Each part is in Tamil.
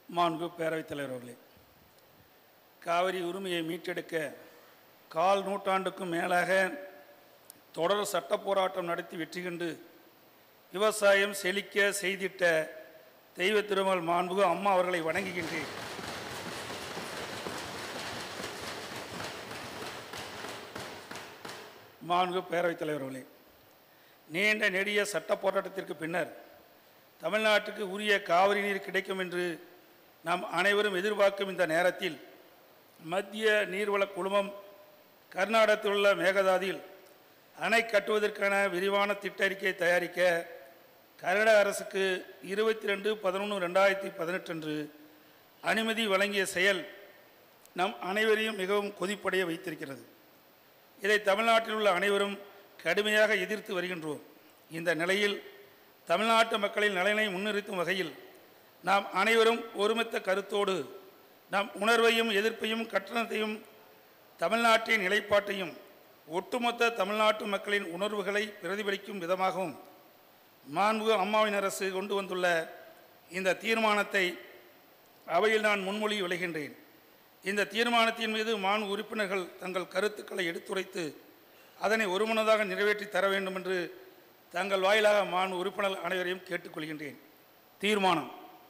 மாண்பு பேரவைத் தலைவர் அவர்களே காவிரி உரிமையை மீட்டெடுக்க கால் நூற்றாண்டுக்கும் மேலாக தொடர் சட்ட போராட்டம் நடத்தி வெற்றி கண்டு விவசாயம் செழிக்க செய்திட்ட தெய்வ திருமல் மாண்புகு அம்மா அவர்களை வணங்குகின்றேன் மாண்பு பேரவைத் தலைவர் அவர்களே நீண்ட நெடிய சட்ட போராட்டத்திற்கு பின்னர் தமிழ்நாட்டுக்கு உரிய காவிரி நீர் கிடைக்கும் என்று நாம் அனைவரும் எதிர்பார்க்கும் இந்த நேரத்தில் மத்திய நீர்வள குழுமம் கர்நாடகத்தில் உள்ள மேகதாதியில் அணை கட்டுவதற்கான விரிவான திட்ட அறிக்கை தயாரிக்க கர்நாடக அரசுக்கு இருபத்தி ரெண்டு பதினொன்று ரெண்டாயிரத்தி பதினெட்டு அன்று அனுமதி வழங்கிய செயல் நம் அனைவரையும் மிகவும் கொதிப்படைய வைத்திருக்கிறது இதை தமிழ்நாட்டில் உள்ள அனைவரும் கடுமையாக எதிர்த்து வருகின்றோம் இந்த நிலையில் தமிழ்நாட்டு மக்களின் நலனை முன்னிறுத்தும் வகையில் நாம் அனைவரும் ஒருமித்த கருத்தோடு நம் உணர்வையும் எதிர்ப்பையும் கட்டணத்தையும் தமிழ்நாட்டின் நிலைப்பாட்டையும் ஒட்டுமொத்த தமிழ்நாட்டு மக்களின் உணர்வுகளை பிரதிபலிக்கும் விதமாகவும் மாண்பு அம்மாவின் அரசு கொண்டு வந்துள்ள இந்த தீர்மானத்தை அவையில் நான் முன்மொழி விளைகின்றேன் இந்த தீர்மானத்தின் மீது மாண்பு உறுப்பினர்கள் தங்கள் கருத்துக்களை எடுத்துரைத்து அதனை ஒருமனதாக நிறைவேற்றி தர வேண்டும் என்று தங்கள் வாயிலாக மாண்பு உறுப்பினர் அனைவரையும் கேட்டுக்கொள்கின்றேன் தீர்மானம்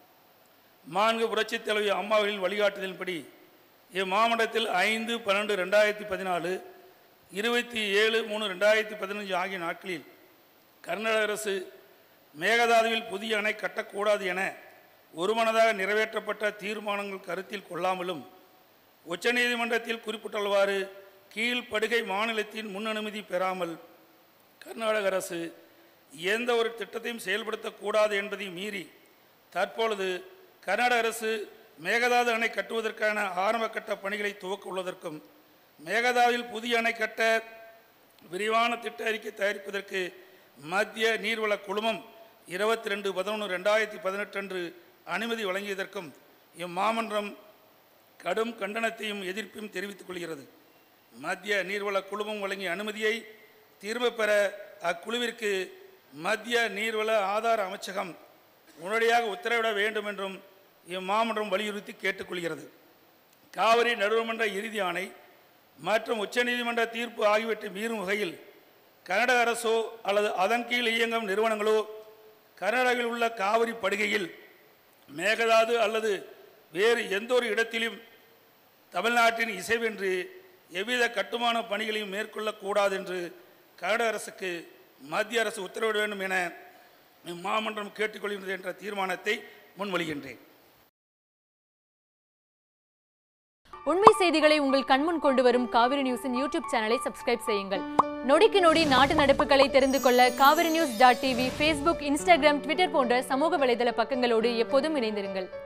மாண்பு புரட்சித் தலைவி அம்மாவின் வழிகாட்டுதலின்படி இம்மாவட்டத்தில் ஐந்து பன்னெண்டு ரெண்டாயிரத்தி பதினாலு இருபத்தி ஏழு மூணு ரெண்டாயிரத்தி பதினஞ்சு ஆகிய நாட்களில் கர்நாடக அரசு மேகதாதுவில் புதிய அணை கட்டக்கூடாது என ஒருமனதாக நிறைவேற்றப்பட்ட தீர்மானங்கள் கருத்தில் கொள்ளாமலும் உச்சநீதிமன்றத்தில் குறிப்பிட்டுள்ளவாறு கீழ்ப்படுகை மாநிலத்தின் முன் அனுமதி பெறாமல் கர்நாடக அரசு எந்த ஒரு திட்டத்தையும் செயல்படுத்தக்கூடாது என்பதை மீறி தற்பொழுது கர்நாடக அரசு மேகதாது அணை கட்டுவதற்கான ஆரம்ப கட்ட பணிகளை துவக்க உள்ளதற்கும் மேகதாவில் புதிய அணை கட்ட விரிவான திட்ட அறிக்கை தயாரிப்பதற்கு மத்திய நீர்வள குழுமம் இருபத்தி ரெண்டு பதினொன்று ரெண்டாயிரத்தி பதினெட்டு அன்று அனுமதி வழங்கியதற்கும் இம்மாமன்றம் கடும் கண்டனத்தையும் எதிர்ப்பையும் தெரிவித்துக் கொள்கிறது மத்திய நீர்வள குழுமம் வழங்கிய அனுமதியை திரும்பப் பெற அக்குழுவிற்கு மத்திய நீர்வள ஆதார அமைச்சகம் உடனடியாக உத்தரவிட வேண்டும் என்றும் இம்மாமன்றம் வலியுறுத்தி கேட்டுக்கொள்கிறது காவிரி நடுவர்மன்ற இறுதி ஆணை மற்றும் உச்சநீதிமன்ற தீர்ப்பு ஆகியவற்றை மீறும் வகையில் கர்நாடக அரசோ அல்லது அதன் கீழ் இயங்கும் நிறுவனங்களோ கர்நாடகாவில் உள்ள காவிரி படுகையில் மேகதாது அல்லது வேறு எந்த ஒரு இடத்திலும் தமிழ்நாட்டின் இசைவென்று எவ்வித கட்டுமான பணிகளையும் மேற்கொள்ளக்கூடாது என்று கர்நாடக அரசுக்கு மத்திய அரசு உத்தரவிட வேண்டும் என இம்மாமன்றம் கேட்டுக்கொள்கிறது என்ற தீர்மானத்தை முன்மொழிகின்றேன் உண்மை செய்திகளை உங்கள் கண்முன் கொண்டு வரும் காவிரி நியூஸின் யூடியூப் சேனலை சப்ஸ்கிரைப் செய்யுங்கள் நொடிக்கு நொடி நாட்டு நடப்புகளை தெரிந்து கொள்ள Kaveri news dot TV Facebook Instagram Twitter போன்ற சமூக வலைதள பக்கங்களோடு எப்போதும் இணைந்திருங்கள்